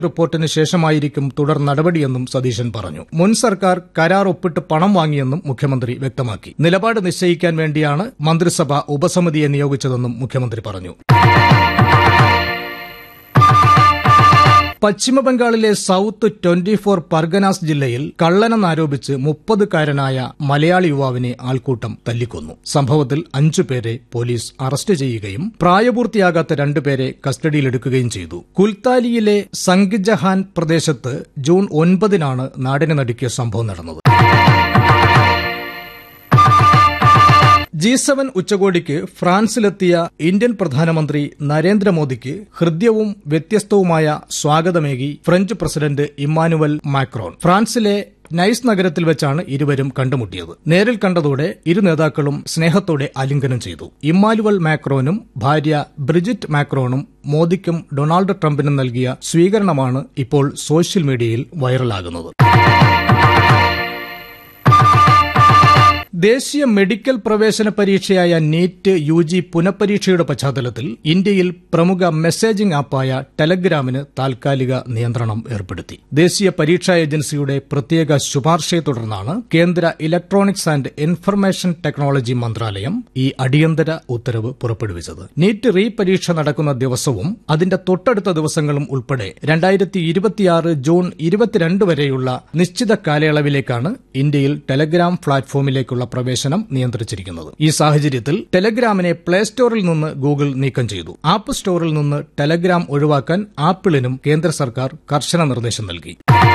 റിപ്പോർട്ടിന് ശേഷമായിരിക്കും തുടർ നടപടിയെന്നും സതീശൻ പറഞ്ഞു മുൻ സർക്കാർ കരാർ ഒപ്പിട്ട് പണം വാങ്ങിയെന്നും മുഖ്യമന്ത്രി വ്യക്തമാക്കി നിലപാട് നിശ്ചയിക്കാൻ വേണ്ടിയാണ് മന്ത്രിസഭ ഉപസമിതിയെ നിയോഗിച്ചതെന്നും മുഖ്യമന്ത്രി പറഞ്ഞു പശ്ചിമബംഗാളിലെ സൌത്ത് ട്വന്റി ഫോർ പർഗനാസ് ജില്ലയിൽ കള്ളനെന്നാരോപിച്ച് മുപ്പതുകാരനായ മലയാളി യുവാവിനെ ആൾക്കൂട്ടം തല്ലിക്കൊന്നു സംഭവത്തിൽ അഞ്ചുപേരെ പോലീസ് അറസ്റ്റ് ചെയ്യുകയും പ്രായപൂർത്തിയാകാത്ത രണ്ടുപേരെ കസ്റ്റഡിയിലെടുക്കുകയും ചെയ്തു കുൽത്താലിയിലെ സംഗിജഹാൻ പ്രദേശത്ത് ജൂൺ ഒൻപതിനാണ് നാടിനെ നടുക്കിയ സംഭവം നടന്നത് ജി സെവൻ ഉച്ചകോടിക്ക് ഫ്രാൻസിലെത്തിയ ഇന്ത്യൻ പ്രധാനമന്ത്രി നരേന്ദ്രമോദിക്ക് ഹൃദ്യവും വ്യത്യസ്തവുമായ സ്വാഗതമേകി ഫ്രഞ്ച് പ്രസിഡന്റ് ഇമ്മാനുവൽ മാക്രോൺ ഫ്രാൻസിലെ നൈസ് നഗരത്തിൽ വെച്ചാണ് ഇരുവരും കണ്ടുമുട്ടിയത് നേരിൽ കണ്ടതോടെ ഇരു നേതാക്കളും സ്നേഹത്തോടെ ആലിംഗനം ചെയ്തു ഇമ്മാനുവൽ മാക്രോനും ഭാര്യ ബ്രിജിറ്റ് മാക്രോണും മോദിക്കും ഡൊണാൾഡ് ട്രംപിനും നൽകിയ സ്വീകരണമാണ് ഇപ്പോൾ സോഷ്യൽ മീഡിയയിൽ വൈറലാകുന്നത് ദേശീയ മെഡിക്കൽ പ്രവേശന പരീക്ഷയായ നീറ്റ് യു ജി പുനഃപരീക്ഷയുടെ പശ്ചാത്തലത്തിൽ ഇന്ത്യയിൽ പ്രമുഖ മെസ്സേജിംഗ് ആപ്പായ ടെലഗ്രാമിന് താൽക്കാലിക നിയന്ത്രണം ഏർപ്പെടുത്തി ദേശീയ പരീക്ഷാ ഏജൻസിയുടെ പ്രത്യേക ശുപാർശയെ തുടർന്നാണ് കേന്ദ്ര ഇലക്ട്രോണിക്സ് ആൻഡ് ഇൻഫർമേഷൻ ടെക്നോളജി മന്ത്രാലയം ഈ അടിയന്തര ഉത്തരവ് പുറപ്പെടുവിച്ചത് നീറ്റ് റീ പരീക്ഷ നടക്കുന്ന ദിവസവും അതിന്റെ തൊട്ടടുത്ത ദിവസങ്ങളും ഉൾപ്പെടെ രണ്ടായിരത്തി ഇരുപത്തിയാറ് ജൂൺ ഇരുപത്തിരണ്ട് വരെയുള്ള നിശ്ചിത കാലയളവിലേക്കാണ് ഇന്ത്യയിൽ ടെലഗ്രാം പ്ലാറ്റ്ഫോമിലേക്കുള്ള പ്രവേശനം നിയന്ത്രിച്ചിരിക്കുന്നത് ഈ സാഹചര്യത്തിൽ ടെലഗ്രാമിനെ പ്ലേ സ്റ്റോറിൽ നിന്ന് ഗൂഗിൾ നീക്കം ചെയ്തു ആപ്പ് സ്റ്റോറിൽ നിന്ന് ടെലഗ്രാം ഒഴിവാക്കാൻ ആപ്പിളിനും കേന്ദ്ര സർക്കാർ കർശന നിർദ്ദേശം നൽകി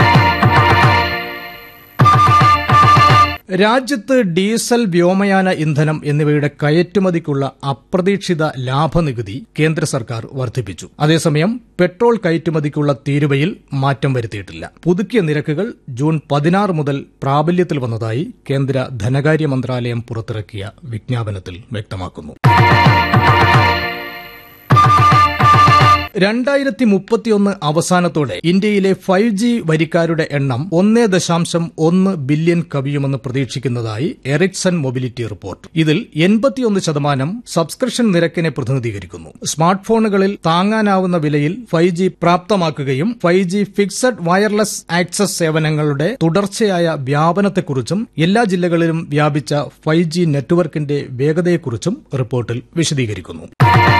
രാജ്യത്ത് ഡീസൽ വ്യോമയാന ഇന്ധനം എന്നിവയുടെ കയറ്റുമതിക്കുള്ള അപ്രതീക്ഷിത ലാഭനികുതി കേന്ദ്ര സർക്കാർ വർദ്ധിപ്പിച്ചു അതേസമയം പെട്രോൾ കയറ്റുമതിക്കുള്ള തീരുവയിൽ മാറ്റം വരുത്തിയിട്ടില്ല പുതുക്കിയ നിരക്കുകൾ ജൂൺ പതിനാറ് മുതൽ പ്രാബല്യത്തിൽ വന്നതായി കേന്ദ്ര ധനകാര്യ മന്ത്രാലയം പുറത്തിറക്കിയ വിജ്ഞാപനത്തിൽ വ്യക്തമാക്കുന്നു രണ്ടായിരത്തി മുപ്പത്തിയൊന്ന് അവസാനത്തോടെ ഇന്ത്യയിലെ ഫൈവ് ജി വരിക്കാരുടെ എണ്ണം ഒന്നേ ദശാംശം ഒന്ന് ബില്യൺ കവിയുമെന്ന് പ്രതീക്ഷിക്കുന്നതായി എറിക്സൺ മൊബിലിറ്റി റിപ്പോർട്ട് ഇതിൽ എൺപത്തിയൊന്ന് ശതമാനം സബ്സ്ക്രിപ്ഷൻ നിരക്കിനെ പ്രതിനിധീകരിക്കുന്നു സ്മാർട്ട് ഫോണുകളിൽ താങ്ങാനാവുന്ന വിലയിൽ ഫൈവ് ജി പ്രാപ്തമാക്കുകയും five G fixed wireless access സേവനങ്ങളുടെ തുടർച്ചയായ വ്യാപനത്തെക്കുറിച്ചും എല്ലാ ജില്ലകളിലും വ്യാപിച്ച ഫൈവ് ജി നെറ്റ്വർക്കിന്റെ വേഗതയെക്കുറിച്ചും റിപ്പോർട്ടിൽ വിശദീകരിക്കുന്നു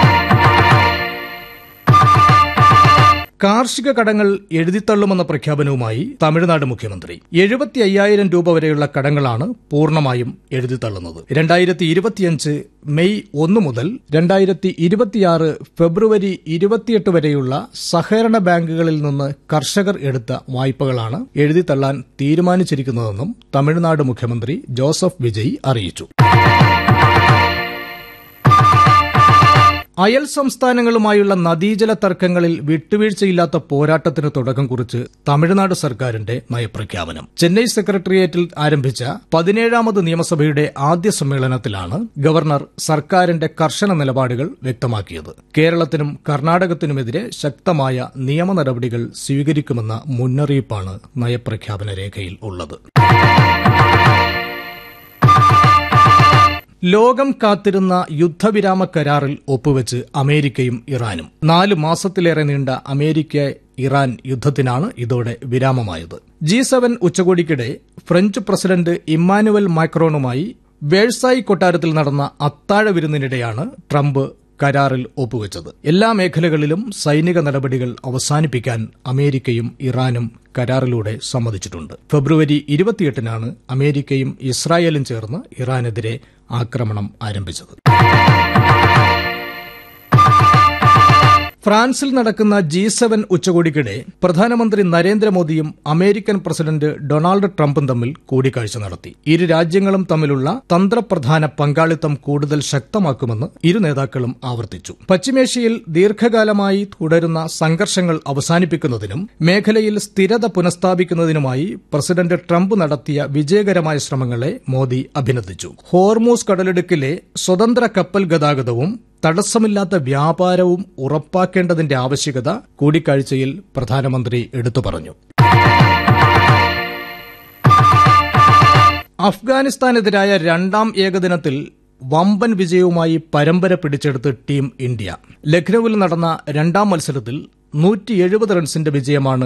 കാർഷിക കടങ്ങൾ എഴുതിത്തള്ളുമെന്ന പ്രഖ്യാപനവുമായി തമിഴ്നാട് മുഖ്യമന്ത്രി എഴുപത്തി അയ്യായിരം രൂപ വരെയുള്ള കടങ്ങളാണ് പൂർണ്ണമായും എഴുതിത്തള്ളുന്നത് രണ്ടായിരത്തി ഇരുപത്തിയഞ്ച് മെയ് ഒന്ന് മുതൽ രണ്ടായിരത്തി ഇരുപത്തിയാറ് ഫെബ്രുവരി ഇരുപത്തിയെട്ട് വരെയുള്ള സഹകരണ ബാങ്കുകളിൽ നിന്ന് കർഷകർ എടുത്ത വായ്പകളാണ് എഴുതിത്തള്ളാൻ തീരുമാനിച്ചിരിക്കുന്നതെന്നും തമിഴ്നാട് മുഖ്യമന്ത്രി ജോസഫ് വിജയ് അറിയിച്ചു അയൽ സംസ്ഥാനങ്ങളുമായുള്ള നദീജല തർക്കങ്ങളിൽ വിട്ടുവീഴ്ചയില്ലാത്ത പോരാട്ടത്തിന് തുടക്കം കുറിച്ച് തമിഴ്നാട് സർക്കാരിന്റെ നയപ്രഖ്യാപനം ചെന്നൈ സെക്രട്ടേറിയറ്റിൽ ആരംഭിച്ച പതിനേഴാമത് നിയമസഭയുടെ ആദ്യ സമ്മേളനത്തിലാണ് ഗവർണർ സർക്കാരിന്റെ കർശന നിലപാടുകൾ വ്യക്തമാക്കിയത് കേരളത്തിനും കർണാടകത്തിനുമെതിരെ ശക്തമായ നിയമ നടപടികൾ സ്വീകരിക്കുമെന്ന മുന്നറിയിപ്പാണ് നയപ്രഖ്യാപന രേഖയിൽ ഉള്ളത് ലോകം കാത്തിരുന്ന യുദ്ധവിരാമ കരാറിൽ ഒപ്പുവെച്ച് അമേരിക്കയും ഇറാനും നാല് മാസത്തിലേറെ നീണ്ട അമേരിക്ക ഇറാൻ യുദ്ധത്തിനാണ് ഇതോടെ വിരാമമായത് ജി സെവൻ ഉച്ചകോടിക്കിടെ ഫ്രഞ്ച് പ്രസിഡന്റ് ഇമ്മാനുവൽ മാക്രോണുമായി വേഴ്സായി കൊട്ടാരത്തിൽ നടന്ന അത്താഴ വിരുന്നിനിടെയാണ് ട്രംപ് കരാറിൽ ഒപ്പുവെച്ചത് എല്ലാ മേഖലകളിലും സൈനിക നടപടികൾ അവസാനിപ്പിക്കാൻ അമേരിക്കയും ഇറാനും കരാറിലൂടെ സമ്മതിച്ചിട്ടുണ്ട് ഫെബ്രുവരി ഇരുപത്തിയെട്ടിനാണ് അമേരിക്കയും ഇസ്രായേലും ചേർന്ന് ഇറാനെതിരെ ആക്രമണം ആരംഭിച്ചത് ഫ്രാൻസിൽ നടക്കുന്ന ജി സെവൻ ഉച്ചകോടിക്കിടെ പ്രധാനമന്ത്രി നരേന്ദ്രമോദിയും അമേരിക്കൻ പ്രസിഡന്റ് ഡൊണാൾഡ് ട്രംപും തമ്മിൽ കൂടിക്കാഴ്ച നടത്തി ഇരു രാജ്യങ്ങളും തമ്മിലുള്ള തന്ത്രപ്രധാന പങ്കാളിത്തം കൂടുതൽ ശക്തമാക്കുമെന്ന് ഇരു നേതാക്കളും ആവർത്തിച്ചു പശ്ചിമേഷ്യയിൽ ദീർഘകാലമായി തുടരുന്ന സംഘർഷങ്ങൾ അവസാനിപ്പിക്കുന്നതിനും മേഖലയിൽ സ്ഥിരത പുനഃസ്ഥാപിക്കുന്നതിനുമായി പ്രസിഡന്റ് ട്രംപ് നടത്തിയ വിജയകരമായ ശ്രമങ്ങളെ മോദി അഭിനന്ദിച്ചു ഹോർമൂസ് കടലിടുക്കിലെ സ്വതന്ത്ര കപ്പൽ ഗതാഗതവും തടസ്സമില്ലാത്ത വ്യാപാരവും ഉറപ്പാക്കേണ്ടതിന്റെ ആവശ്യകത കൂടിക്കാഴ്ചയിൽ പ്രധാനമന്ത്രി എടുത്തു പറഞ്ഞു അഫ്ഗാനിസ്ഥാനെതിരായ രണ്ടാം ഏകദിനത്തിൽ വമ്പൻ വിജയവുമായി പരമ്പര പിടിച്ചെടുത്ത് ടീം ഇന്ത്യ ലക്നൌവിൽ നടന്ന രണ്ടാം മത്സരത്തിൽ നൂറ്റി എഴുപത് റൺസിന്റെ വിജയമാണ്